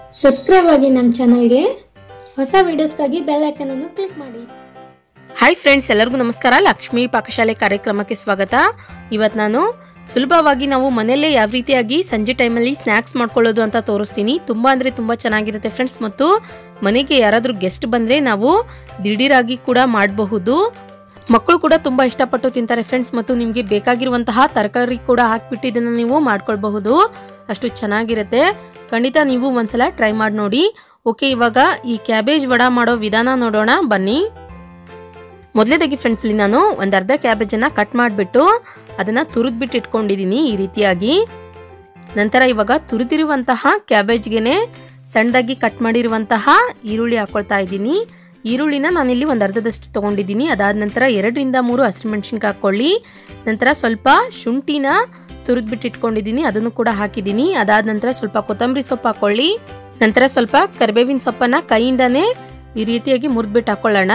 subscribe ಆಗಿ ನಮ್ಮ ಚಾನಲ್ಗೆ ಹೊಸ ವಿಡಿಯೋಸ್ಗಾಗಿ ಬೆಲ್ ಐಕನ್ ಅನ್ನು ಕ್ಲಿಕ್ ಮಾಡಿ ಹಾಯ್ ಫ್ರೆಂಡ್ಸ್ ಎಲ್ಲರಿಗೂ ನಮಸ್ಕಾರ ಲಕ್ಷ್ಮೀ ಪಾಕಶಾಲೆ ಕಾರ್ಯಕ್ರಮಕ್ಕೆ ಸ್ವಾಗತ ಇವತ್ತು ನಾನು ಸುಲಭವಾಗಿ ನಾವು ಮನೆಯಲ್ಲೇ ಯಾವ ರೀತಿಯಾಗಿ ಸಂಜೆ ಟೈಮಲ್ಲಿ ಸ್ನ್ಯಾಕ್ಸ್ ಮಾಡ್ಕೊಳ್ಳೋದು ಅಂತ ತೋರಿಸ್ತೀನಿ ತುಂಬ ಅಂದರೆ ತುಂಬ ಚೆನ್ನಾಗಿರುತ್ತೆ ಫ್ರೆಂಡ್ಸ್ ಮತ್ತು ಮನೆಗೆ ಯಾರಾದರೂ ಗೆಸ್ಟ್ ಬಂದರೆ ನಾವು ದಿಢೀರಾಗಿ ಕೂಡ ಮಾಡಬಹುದು ಮಕ್ಕಳು ಕೂಡ ತುಂಬ ಇಷ್ಟಪಟ್ಟು ತಿಂತಾರೆ ಫ್ರೆಂಡ್ಸ್ ಮತ್ತು ನಿಮಗೆ ಬೇಕಾಗಿರುವಂತಹ ತರಕಾರಿ ಕೂಡ ಹಾಕ್ಬಿಟ್ಟು ಇದನ್ನು ನೀವು ಮಾಡ್ಕೊಳ್ಬಹುದು ಅಷ್ಟು ಚೆನ್ನಾಗಿರುತ್ತೆ ಖಂಡಿತ ನೀವು ಒಂದ್ಸಲ ಟ್ರೈ ಮಾಡಿ ನೋಡಿ ಓಕೆ ಇವಾಗ ಈ ಕ್ಯಾಬೇಜ್ ವಡ ಮಾಡೋ ವಿಧಾನ ನೋಡೋಣ ಬನ್ನಿ ಮೊದಲೇದಾಗಿ ಫ್ರೆಂಡ್ಸ್ ಇಲ್ಲಿ ನಾನು ಒಂದು ಅರ್ಧ ಕ್ಯಾಬೇಜನ್ನು ಕಟ್ ಮಾಡಿಬಿಟ್ಟು ಅದನ್ನು ತುರಿದ್ಬಿಟ್ಟು ಇಟ್ಕೊಂಡಿದ್ದೀನಿ ಈ ರೀತಿಯಾಗಿ ನಂತರ ಇವಾಗ ತುರಿದಿರುವಂತಹ ಕ್ಯಾಬೇಜ್ಗೆ ಸಣ್ಣದಾಗಿ ಕಟ್ ಮಾಡಿರುವಂತಹ ಈರುಳ್ಳಿ ಹಾಕೊಳ್ತಾ ಇದ್ದೀನಿ ಈರುಳ್ಳಿನ ನಾನಿಲ್ಲಿ ಒಂದು ಅರ್ಧದಷ್ಟು ತೊಗೊಂಡಿದ್ದೀನಿ ಅದಾದ ನಂತರ ಎರಡರಿಂದ ಮೂರು ಹಸಿಮೆಣ್ಸಿನ್ಕಾಯಿ ಹಾಕ್ಕೊಳ್ಳಿ ನಂತರ ಸ್ವಲ್ಪ ಶುಂಠಿನ ತುರಿದ್ಬಿಟ್ಟು ಇಟ್ಕೊಂಡಿದ್ದೀನಿ ಅದನ್ನು ಕೂಡ ಹಾಕಿದ್ದೀನಿ ಅದಾದ ನಂತರ ಸ್ವಲ್ಪ ಕೊತ್ತಂಬರಿ ಸೊಪ್ಪು ಹಾಕ್ಕೊಳ್ಳಿ ನಂತರ ಸ್ವಲ್ಪ ಕರಿಬೇವಿನ ಸೊಪ್ಪನ್ನ ಕೈಯಿಂದನೇ ಈ ರೀತಿಯಾಗಿ ಮುರಿದ್ಬಿಟ್ಟು ಹಾಕ್ಕೊಳ್ಳೋಣ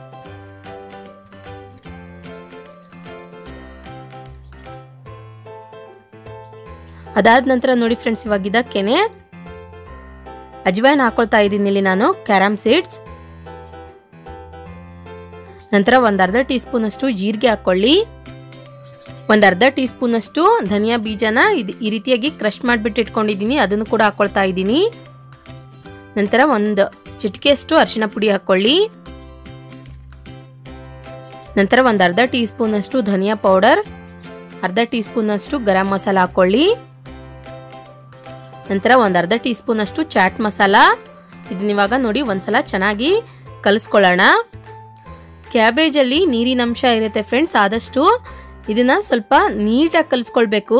ಅದಾದ ನಂತರ ನೋಡಿ ಫ್ರೆಂಡ್ಸ್ ಇವಾಗ ಇದಕ್ಕೇನೆ ಅಜ್ವೈನ್ ಹಾಕೊಳ್ತಾ ಇದ್ದೀನಿ ಇಲ್ಲಿ ನಾನು ಕ್ಯಾರಮ್ ಸೀಡ್ಸ್ ನಂತರ ಒಂದು ಅರ್ಧ ಟೀ ಸ್ಪೂನ್ ಅಷ್ಟು ಜೀರಿಗೆ ಹಾಕೊಳ್ಳಿ ಒಂದು ಅರ್ಧ ಟೀ ಸ್ಪೂನ್ ಅಷ್ಟು ಧನಿಯಾ ಬೀಜನ ಇದು ಈ ರೀತಿಯಾಗಿ ಕ್ರಷ್ ಮಾಡಿಬಿಟ್ಟು ಇಟ್ಕೊಂಡಿದ್ದೀನಿ ಅದನ್ನು ಕೂಡ ಹಾಕೊಳ್ತಾ ಇದ್ದೀನಿ ನಂತರ ಒಂದು ಚಿಟಿಕೆಯಷ್ಟು ಅರಿಶಿನ ಪುಡಿ ಹಾಕೊಳ್ಳಿ ನಂತರ ಒಂದು ಅರ್ಧ ಟೀ ಸ್ಪೂನ್ ಅಷ್ಟು ಧನಿಯಾ ಪೌಡರ್ ಅರ್ಧ ಟೀ ಸ್ಪೂನ್ ಅಷ್ಟು ಗರಂ ಮಸಾಲ ಹಾಕೊಳ್ಳಿ ನಂತರ ಒಂದು ಅರ್ಧ ಟೀ ಸ್ಪೂನ್ ಅಷ್ಟು ಚಾಟ್ ಮಸಾಲ ಇದನ್ನ ಇವಾಗ ನೋಡಿ ಒಂದ್ಸಲ ಚೆನ್ನಾಗಿ ಕಲಿಸ್ಕೊಳ್ಳೋಣ ಕ್ಯಾಬೇಜಲ್ಲಿ ನೀರಿನ ಅಂಶ ಇರುತ್ತೆ ಫ್ರೆಂಡ್ಸ್ ಆದಷ್ಟು ಇದನ್ನ ಸ್ವಲ್ಪ ನೀಟಾಗಿ ಕಲಿಸ್ಕೊಳ್ಬೇಕು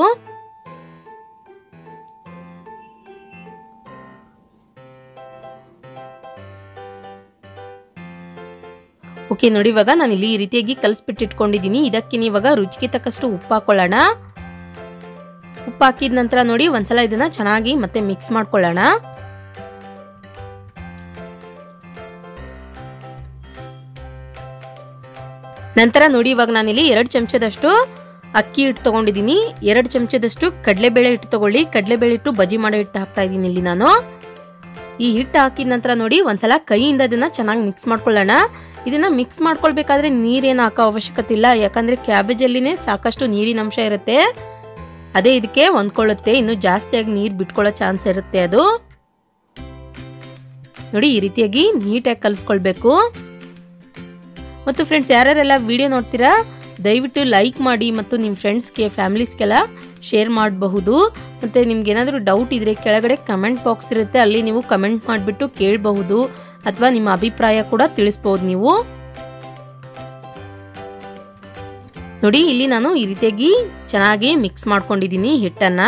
ಓಕೆ ನೋಡಿ ಇವಾಗ ನಾನು ಇಲ್ಲಿ ಈ ರೀತಿಯಾಗಿ ಕಲಿಸ್ಬಿಟ್ಟು ಇಟ್ಕೊಂಡಿದ್ದೀನಿ ಇದಕ್ಕೆ ಇವಾಗ ರುಚಿಗೆ ತಕ್ಕಷ್ಟು ಉಪ್ಪು ಹಾಕೊಳ್ಳೋಣ ಉಪ್ಪು ಹಾಕಿದ ನಂತರ ನೋಡಿ ಒಂದ್ಸಲ ಇದನ್ನ ಚೆನ್ನಾಗಿ ಮತ್ತೆ ಮಿಕ್ಸ್ ಮಾಡ್ಕೊಳ್ಳೋಣ ನಂತರ ನೋಡಿ ಇವಾಗ ನಾನಿಲ್ಲಿ ಎರಡು ಚಮಚದಷ್ಟು ಅಕ್ಕಿ ಹಿಟ್ಟು ತಗೊಂಡಿದ್ದೀನಿ ಎರಡು ಚಮಚದಷ್ಟು ಕಡಲೆಬೇಳೆ ಹಿಟ್ಟು ತಗೊಳ್ಳಿ ಕಡಲೆಬೇಳೆ ಹಿಟ್ಟು ಬಜಿ ಮಾಡೋ ಹಿಟ್ಟು ಹಾಕ್ತಾ ಇದ್ದೀನಿ ಇಲ್ಲಿ ನಾನು ಈ ಹಿಟ್ಟು ಹಾಕಿದ ನಂತರ ನೋಡಿ ಒಂದ್ಸಲ ಕೈಯಿಂದ ಇದನ್ನ ಚೆನ್ನಾಗಿ ಮಿಕ್ಸ್ ಮಾಡ್ಕೊಳ್ಳೋಣ ಇದನ್ನ ಮಿಕ್ಸ್ ಮಾಡ್ಕೊಳ್ಬೇಕಾದ್ರೆ ನೀರೇನು ಹಾಕೋ ಅವಶ್ಯಕತೆ ಇಲ್ಲ ಯಾಕಂದ್ರೆ ಕ್ಯಾಬೇಜಲ್ಲಿನೇ ಸಾಕಷ್ಟು ನೀರಿನ ಅಂಶ ಇರುತ್ತೆ ಅದೇ ಇದಕ್ಕೆ ಹೊಂದ್ಕೊಳ್ಳುತ್ತೆ ಇನ್ನು ಜಾಸ್ತಿಯಾಗಿ ನೀರು ಬಿಟ್ಕೊಳ್ಳೋ ಚಾನ್ಸ್ ಇರುತ್ತೆ ಅದು ನೋಡಿ ಈ ರೀತಿಯಾಗಿ ನೀಟಾಗಿ ಕಲಿಸ್ಕೊಳ್ಬೇಕು ಮತ್ತು ಫ್ರೆಂಡ್ಸ್ ಯಾರ್ಯಾರೆಲ್ಲ ವಿಡಿಯೋ ನೋಡ್ತೀರಾ ದಯವಿಟ್ಟು ಲೈಕ್ ಮಾಡಿ ಮತ್ತು ನಿಮ್ಮ ಫ್ರೆಂಡ್ಸ್ಗೆ ಫ್ಯಾಮಿಲೀಸ್ಗೆಲ್ಲ ಶೇರ್ ಮಾಡಬಹುದು ಮತ್ತು ನಿಮ್ಗೆ ಏನಾದರೂ ಡೌಟ್ ಇದ್ದರೆ ಕೆಳಗಡೆ ಕಮೆಂಟ್ ಬಾಕ್ಸ್ ಇರುತ್ತೆ ಅಲ್ಲಿ ನೀವು ಕಮೆಂಟ್ ಮಾಡಿಬಿಟ್ಟು ಕೇಳಬಹುದು ಅಥವಾ ನಿಮ್ಮ ಅಭಿಪ್ರಾಯ ಕೂಡ ತಿಳಿಸ್ಬೋದು ನೀವು ನೋಡಿ ಇಲ್ಲಿ ನಾನು ಈ ರೀತಿಯಾಗಿ ಚೆನ್ನಾಗಿ ಮಿಕ್ಸ್ ಮಾಡ್ಕೊಂಡಿದ್ದೀನಿ ಹಿಟ್ಟನ್ನ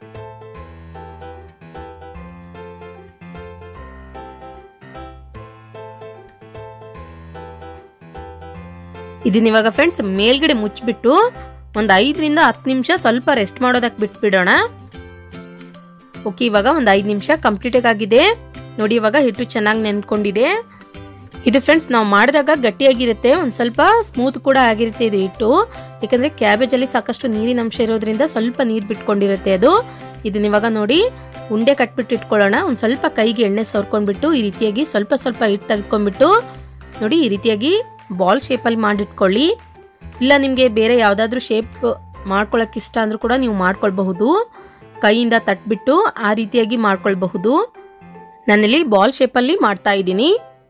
ಇದನ್ನ ಇವಾಗ ಫ್ರೆಂಡ್ಸ್ ಮೇಲ್ಗಡೆ ಮುಚ್ಚಿಬಿಟ್ಟು ಒಂದು ಐದರಿಂದ ಹತ್ತು ನಿಮಿಷ ಸ್ವಲ್ಪ ರೆಸ್ಟ್ ಮಾಡೋದಕ್ಕೆ ಬಿಟ್ಬಿಡೋಣ ಓಕೆ ಇವಾಗ ಒಂದು ಐದು ನಿಮಿಷ ಕಂಪ್ಲೀಟಾಗಿ ಆಗಿದೆ ನೋಡಿ ಇವಾಗ ಹಿಟ್ಟು ಚೆನ್ನಾಗಿ ನೆನ್ಕೊಂಡಿದೆ ಇದು ಫ್ರೆಂಡ್ಸ್ ನಾವು ಮಾಡಿದಾಗ ಗಟ್ಟಿಯಾಗಿರುತ್ತೆ ಒಂದು ಸ್ವಲ್ಪ ಸ್ಮೂತ್ ಕೂಡ ಆಗಿರುತ್ತೆ ಇದು ಹಿಟ್ಟು ಯಾಕಂದರೆ ಕ್ಯಾಬೇಜಲ್ಲಿ ಸಾಕಷ್ಟು ನೀರಿನ ಅಂಶ ಇರೋದ್ರಿಂದ ಸ್ವಲ್ಪ ನೀರು ಬಿಟ್ಕೊಂಡಿರುತ್ತೆ ಅದು ಇದನ್ನ ಇವಾಗ ನೋಡಿ ಉಂಡೆ ಕಟ್ಬಿಟ್ಟು ಇಟ್ಕೊಳ್ಳೋಣ ಒಂದು ಸ್ವಲ್ಪ ಕೈಗೆ ಎಣ್ಣೆ ಸವರ್ಕೊಂಡ್ಬಿಟ್ಟು ಈ ರೀತಿಯಾಗಿ ಸ್ವಲ್ಪ ಸ್ವಲ್ಪ ಹಿಟ್ಟು ತೆಗೆದ್ಕೊಂಡ್ಬಿಟ್ಟು ನೋಡಿ ಈ ರೀತಿಯಾಗಿ ಬಾಲ್ ಶೇಪಲ್ಲಿ ಮಾಡಿಟ್ಕೊಳ್ಳಿ ಇಲ್ಲ ನಿಮಗೆ ಬೇರೆ ಯಾವುದಾದ್ರೂ ಶೇಪ್ ಮಾಡ್ಕೊಳ್ಳೋಕೆ ಇಷ್ಟ ಅಂದರೂ ಕೂಡ ನೀವು ಮಾಡ್ಕೊಳ್ಬಹುದು ಕೈಯಿಂದ ತಟ್ಬಿಟ್ಟು ಆ ರೀತಿಯಾಗಿ ಮಾಡ್ಕೊಳ್ಬಹುದು ನಾನಿಲ್ಲಿ ಬಾಲ್ ಶೇಪಲ್ಲಿ ಮಾಡ್ತಾ ಇದ್ದೀನಿ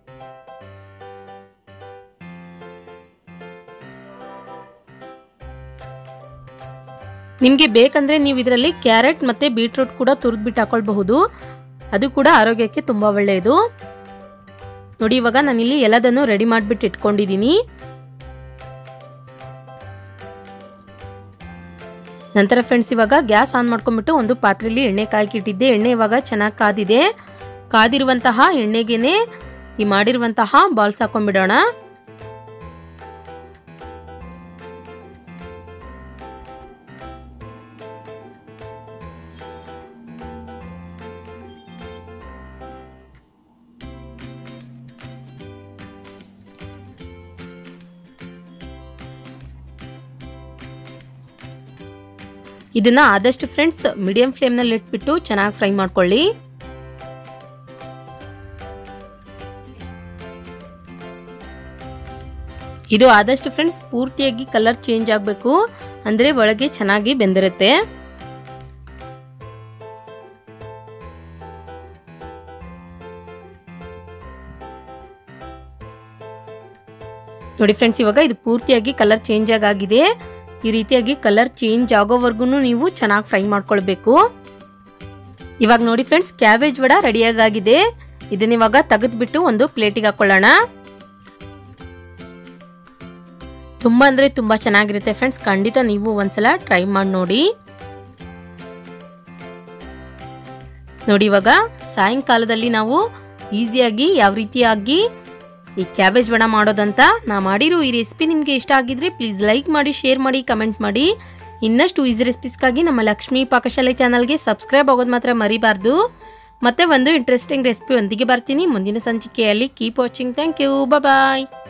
ನಿಮಗೆ ಬೇಕಂದ್ರೆ ನೀವು ಇದರಲ್ಲಿ ಕ್ಯಾರೆಟ್ ಮತ್ತೆ ಬೀಟ್ರೂಟ್ ಕೂಡ ತುರಿದ್ಬಿಟ್ಟು ಹಾಕೊಳ್ಬಹುದು ಅದು ಕೂಡ ಆರೋಗ್ಯಕ್ಕೆ ತುಂಬ ಒಳ್ಳೆಯದು ನೋಡಿ ಇವಾಗ ನಾನಿಲ್ಲಿ ಎಲ್ಲದನ್ನು ರೆಡಿ ಮಾಡಿಬಿಟ್ಟು ಇಟ್ಕೊಂಡಿದ್ದೀನಿ ನಂತರ ಫ್ರೆಂಡ್ಸ್ ಇವಾಗ ಗ್ಯಾಸ್ ಆನ್ ಮಾಡ್ಕೊಂಡ್ಬಿಟ್ಟು ಒಂದು ಪಾತ್ರೆಯಲ್ಲಿ ಎಣ್ಣೆ ಕಾಯ್ಕಿಟ್ಟಿದ್ದೆ ಎಣ್ಣೆ ಇವಾಗ ಚೆನ್ನಾಗಿ ಕಾದಿದೆ ಕಾದಿರುವಂತಹ ಎಣ್ಣೆಗೆನೆ ಈ ಮಾಡಿರುವಂತಹ ಬಾಲ್ಸ್ ಹಾಕೊಂಡ್ಬಿಡೋಣ ಇದನ್ನ ಆದಷ್ಟು ಫ್ರೆಂಡ್ಸ್ ಮೀಡಿಯಂ ಫ್ಲೇಮ್ನಲ್ಲಿ ಇಟ್ಬಿಟ್ಟು ಚೆನ್ನಾಗಿ ಫ್ರೈ ಮಾಡ್ಕೊಳ್ಳಿ ಇದು ಆದಷ್ಟು ಫ್ರೆಂಡ್ಸ್ ಪೂರ್ತಿಯಾಗಿ ಕಲರ್ ಚೇಂಜ್ ಆಗಬೇಕು ಅಂದರೆ ಒಳಗೆ ಚೆನ್ನಾಗಿ ಬೆಂದಿರುತ್ತೆ ನೋಡಿ ಫ್ರೆಂಡ್ಸ್ ಇವಾಗ ಇದು ಪೂರ್ತಿಯಾಗಿ ಕಲರ್ ಚೇಂಜ್ ಆಗಿದೆ ಈ ರೀತಿಯಾಗಿ ಕಲರ್ ಚೇಂಜ್ ಆಗೋವರೆಗೂ ನೀವು ಚೆನ್ನಾಗಿ ಫ್ರೈ ಮಾಡ್ಕೊಳ್ಬೇಕು ಇವಾಗ ನೋಡಿ ಫ್ರೆಂಡ್ಸ್ ಕ್ಯಾಬೇಜ್ ವಡ ರೆಡಿಯಾಗಿದೆ ಇದನ್ನ ಇವಾಗ ತೆಗೆದ್ಬಿಟ್ಟು ಒಂದು ಪ್ಲೇಟಿಗೆ ಹಾಕೊಳ್ಳೋಣ ತುಂಬ ಅಂದರೆ ತುಂಬ ಚೆನ್ನಾಗಿರುತ್ತೆ ಫ್ರೆಂಡ್ಸ್ ಖಂಡಿತ ನೀವು ಒಂದ್ಸಲ ಟ್ರೈ ಮಾಡಿ ನೋಡಿ ನೋಡಿ ಇವಾಗ ಸಾಯಂಕಾಲದಲ್ಲಿ ನಾವು ಈಸಿಯಾಗಿ ಯಾವ ರೀತಿಯಾಗಿ ಈ ಕ್ಯಾಬೇಜ್ ವಡ ಮಾಡೋದಂತ ನಾ ಮಾಡಿರೋ ಈ ರೆಸಿಪಿ ನಿಮಗೆ ಇಷ್ಟ ಆಗಿದ್ರೆ ಪ್ಲೀಸ್ ಲೈಕ್ ಮಾಡಿ ಶೇರ್ ಮಾಡಿ ಕಮೆಂಟ್ ಮಾಡಿ ಇನ್ನಷ್ಟು ಈಸಿ ರೆಸಿಪೀಸ್ಗಾಗಿ ನಮ್ಮ ಲಕ್ಷ್ಮೀ ಪಾಕಶಾಲೆ ಚಾನಲ್ಗೆ ಸಬ್ಸ್ಕ್ರೈಬ್ ಆಗೋದು ಮಾತ್ರ ಮರಿಬಾರ್ದು ಮತ್ತೆ ಒಂದು ಇಂಟ್ರೆಸ್ಟಿಂಗ್ ರೆಸಿಪಿ ಒಂದಿಗೆ ಬರ್ತೀನಿ ಮುಂದಿನ ಸಂಚಿಕೆಯಲ್ಲಿ keep watching thank you bye